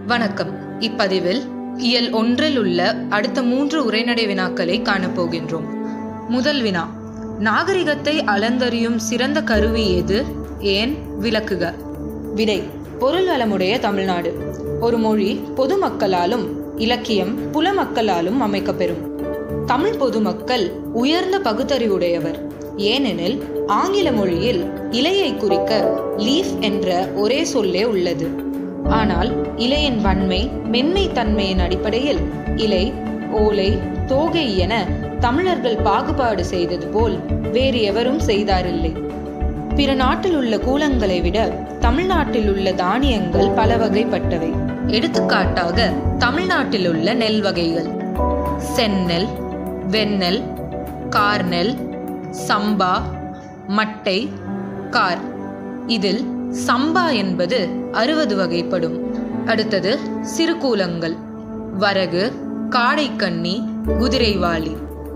வணக்கம் இப்பதிவில் இயல் ஒன்றில் உள்ள அடுத்த மூன்று உரைநடை வினாக்களை காணப்போகின்றோம் முதல் வினா நாகரிகத்தை அளந்தறியும் சிறந்த கருவி எது ஏன் விளக்குக விடை பொருள் வளமுடைய தமிழ்நாடு ஒரு மொழி பொதுமக்களாலும் இலக்கியம் புலமக்களாலும் அமைக்கப்பெறும் தமிழ் பொதுமக்கள் உயர்ந்த பகுத்தறிவுடையவர் ஏனெனில் ஆங்கில மொழியில் இலையை குறிக்க லீஃப் என்ற ஒரே சொல்லே உள்ளது ஆனால் இலையின் வன்மை மென்மை தன்மையின் அடிப்படையில் இலை ஓலை தோகை என தமிழர்கள் பாகுபாடு செய்தது போல் வேறு எவரும் செய்தாரில்லை பிற நாட்டில் உள்ள கூலங்களை விட தமிழ்நாட்டில் உள்ள தானியங்கள் பல வகைப்பட்டவை எடுத்துக்காட்டாக தமிழ்நாட்டில் உள்ள நெல் வகைகள் செந்நெல் வெண்ணெல் கார்நெல் சம்பா மட்டை கார் இதில் சம்பா என்பது அறுபது வகைப்படும் அடுத்தது சிறுகூலங்கள் வரகு காடைக்கண்ணி குதிரைவாளி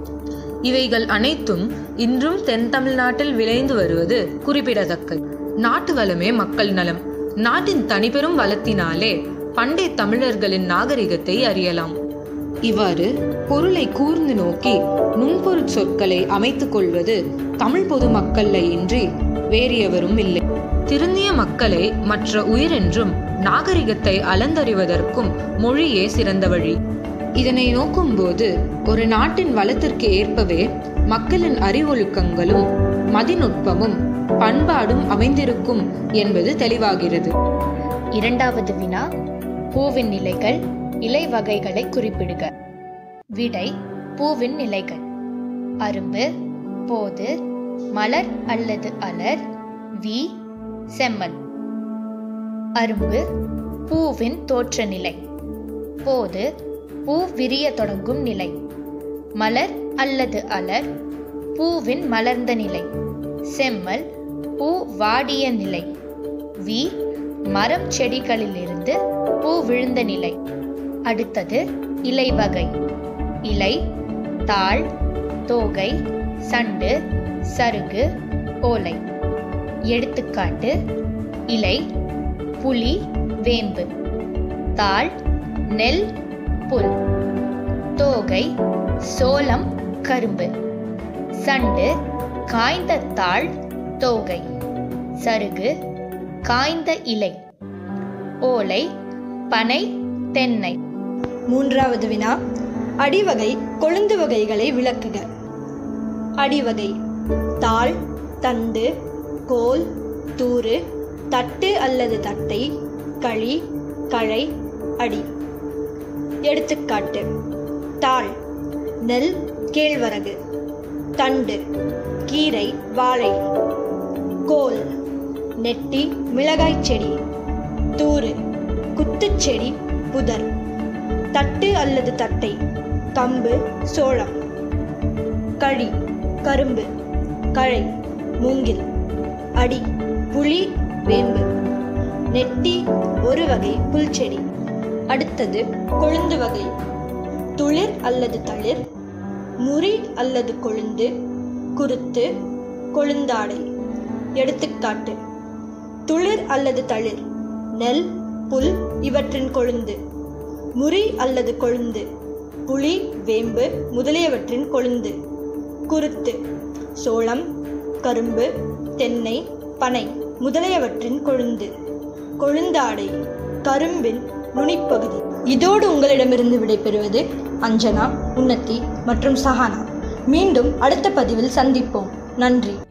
இவைகள் அனைத்தும் இன்றும் தென் தமிழ்நாட்டில் விளைந்து வருவது குறிப்பிடத்தக்கது நாட்டு வளமே மக்கள் நலம் நாட்டின் தனிபெரும் வளத்தினாலே பண்டை தமிழர்களின் நாகரிகத்தை அறியலாம் இவ்வாறு பொருளை கூர்ந்து நோக்கி நுண்பொருட் சொற்களை அமைத்துக் கொள்வது தமிழ் பொதுமக்கள்ல இன்றி வேறு எவரும் இல்லை திருந்திய மக்களை மற்ற உயிரென்றும் நாகரிகத்தை அளந்தறிவதற்கும் மொழியே சிறந்த வழி இதனை நோக்கும்போது ஒரு நாட்டின் வளத்திற்கு ஏற்பவே மக்களின் அறிவொழுக்கங்களும் மதிநுட்பமும் பண்பாடும் அமைந்திருக்கும் என்பது தெளிவாகிறது இரண்டாவது வினா பூவின் நிலைகள் இலை வகைகளை குறிப்பிடுக விடை பூவின் நிலைகள் அரும்பு போது மலர் அல்லது அலர் வி செம்மல் அரும்பு பூவின் தோற்ற நிலை போது பூ விரிய தொடங்கும் நிலை மலர் அல்லது அலர் பூவின் மலர்ந்த நிலை செம்மல் பூ வாடிய நிலை வி மரம் செடிகளிலிருந்து பூ விழுந்த நிலை அடுத்தது இலை வகை இலை தாள் தோகை சண்டு சருகு ஓலை எடுத்துக்காட்டு இலை புலி வேம்பு தாள் நெல் புல் தோகை சோளம் கரும்பு சண்டு காய்ந்த தாள் தோகை சருகு காய்ந்த இலை ஓலை பனை தென்னை மூன்றாவது வினா அடிவகை கொழுந்து வகைகளை விளக்குக அடிவகை தாள் தண்டு கோல் தூறு தட்டு அல்லது தட்டை களி களை அடி எடுத்துக்காட்டு தாள் நெல் கேழ்வரகு தண்டு கீரை வாழை கோல் நெட்டி மிளகாய் செடி தூறு குத்துச்செடி புதர் தட்டு அல்லது தட்டை கம்பு சோளம் களி கரும்பு களை மூங்கில் அடி புளி வேம்பு நெட்டி ஒரு வகை புல்செடி அடுத்தது கொழுந்து வகை துளிர் அல்லது தளிர் முறி அல்லது கொழுந்து குருத்து கொழுந்தாடை எடுத்துக்காட்டு துளிர் அல்லது தளிர் நெல் புல் இவற்றின் கொழுந்து முறி அல்லது கொழுந்து புளி வேம்பு முதலியவற்றின் கொழுந்து குருத்து சோளம் கரும்பு தென்னை பனை முதலியவற்றின் கொழுந்து கொழுந்தாடை கரும்பின் நுனிப்பகுதி இதோடு உங்களிடமிருந்து விடைபெறுவது அஞ்சனா உன்னத்தி மற்றும் சஹானா மீண்டும் அடுத்த பதிவில் சந்திப்போம் நன்றி